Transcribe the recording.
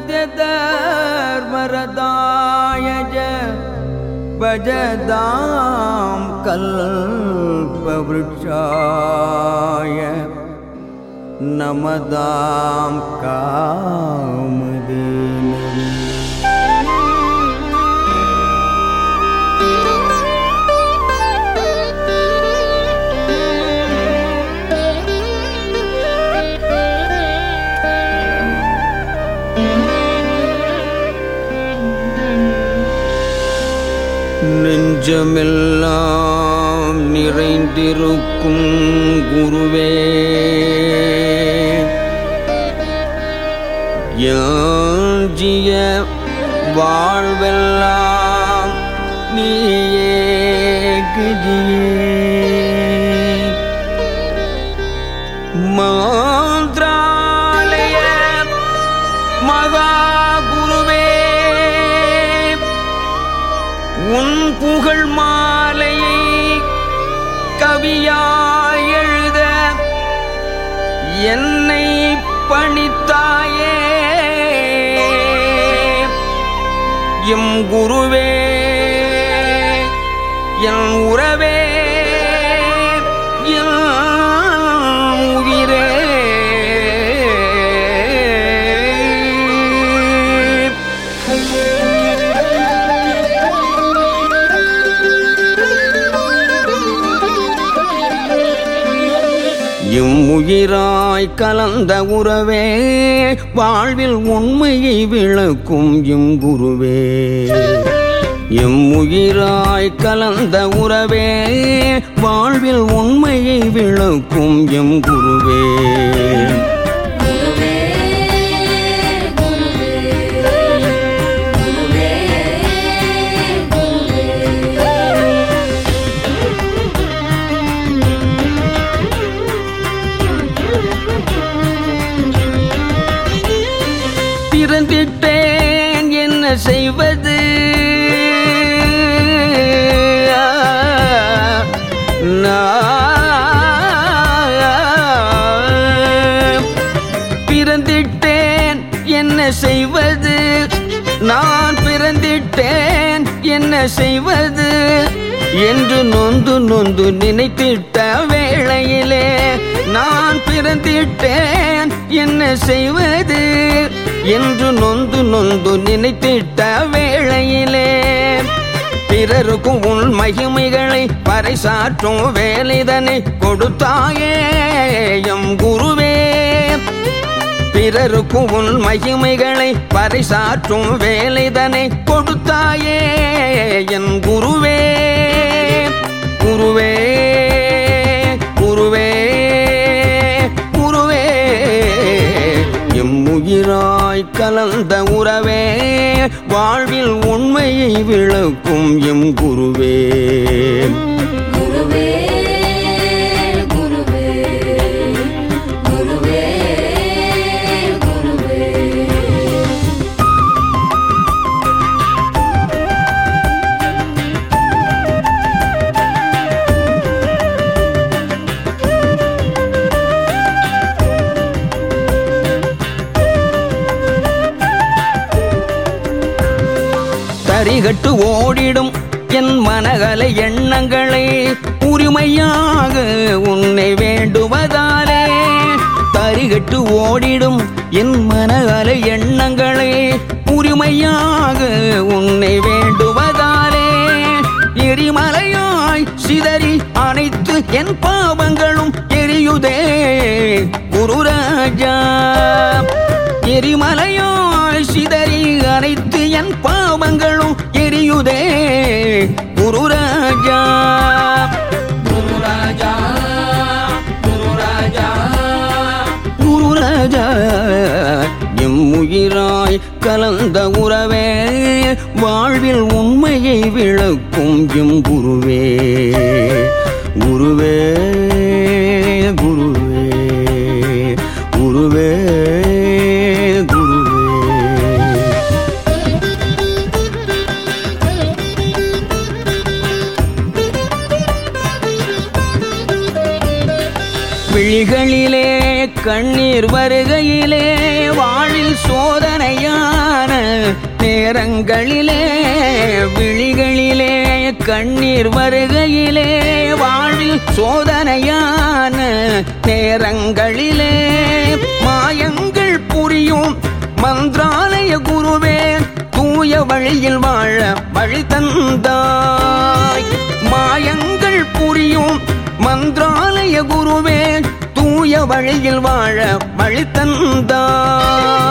सत्यधर्मरदाय च भजदां कल्पवृक्षाय नमदां कामधेनवे நெஞ்சமெல்லாம் நிறைந்திருக்கும் குருவே யாஞ்சிய வாழ்வெல்லாம் நீயே கதியே மாந்திராலய மகா குருவே உன் புகழ் மாலையை கவியாய் எழுத என்னை பணித்தாயே எம் குருவே என் உறவே என் உயிரே எம் உயிராய் கலந்த உறவே வாழ்வில் உண்மையை விளக்கும் எம் குருவே எம் உயிராய் கலந்த உறவே வாழ்வில் உண்மையை விளக்கும் எம் குருவே குருவே குருவே குருவே குருவே பிறந்திட்டேன் என்ன செய்வது நான் பிறந்திட்டேன் என்ன செய்வது நான் பிறந்திட்டேன் என்ன செய்வது என்று நொந்து நொந்து நினைத்திட்ட வேளையிலே நான் பிறந்திட்டேன் என்ன செய்வது என்று நொந்து நொந்து நினைத்திட்ட வேளையிலே பிறருக்கும் உன் மகிமைகளை பறைசாற்றும் வேலைதனை கொடுத்தாயே எம் குருவே பிறருக்கும் உன் மகிமைகளை பறைசாற்றும் வேலைதனை கொடுத்தாயே என் குருவே குருவே குருவே குருவே எம் உயிராய் கலந்த உறவே வாழ்வில் உண்மையை விளக்கும் எம் குருவே குருவே குருவே குருவே குருவே தரிகட்டு ஓடிடும் என் மனகலை எண்ணங்களை உரிமையாக உன்னை வேண்டுவதாலே தரிகட்டு ஓடிடும் என் மனகலை எண்ணங்களை உரிமையாக உன்னை வேண்டுவதாலே எரிமலையாய் சிதறி அனைத்து என் பாவங்களும் எரியுதே குருராஜா எரிமலையாய் சிதறி அனைத்து என் பாவங்களும் எரியுதே குருராஜா குருராஜா குருராஜா குருராஜா எம் உயிராய் கலந்த உறவே வாழ்வில் உண்மையை விளக்கும் எம் குருவே குருவே குருவே குருவே குருவே விழிகளிலே கண்ணீர் வருகையிலே வாழில் சோதனையா நேரங்களிலே விழிகளிலே கண்ணீர் வருகையிலே வாழ்வில் சோதனையான நேரங்களிலே மாயங்கள் புரியும் மந்திராலய குருவே தூய வழியில் வாழ வழி தந்தாய் மாயங்கள் புரியும் மந்திராலய குருவே தூய வழியில் வாழ வழி தந்தாய்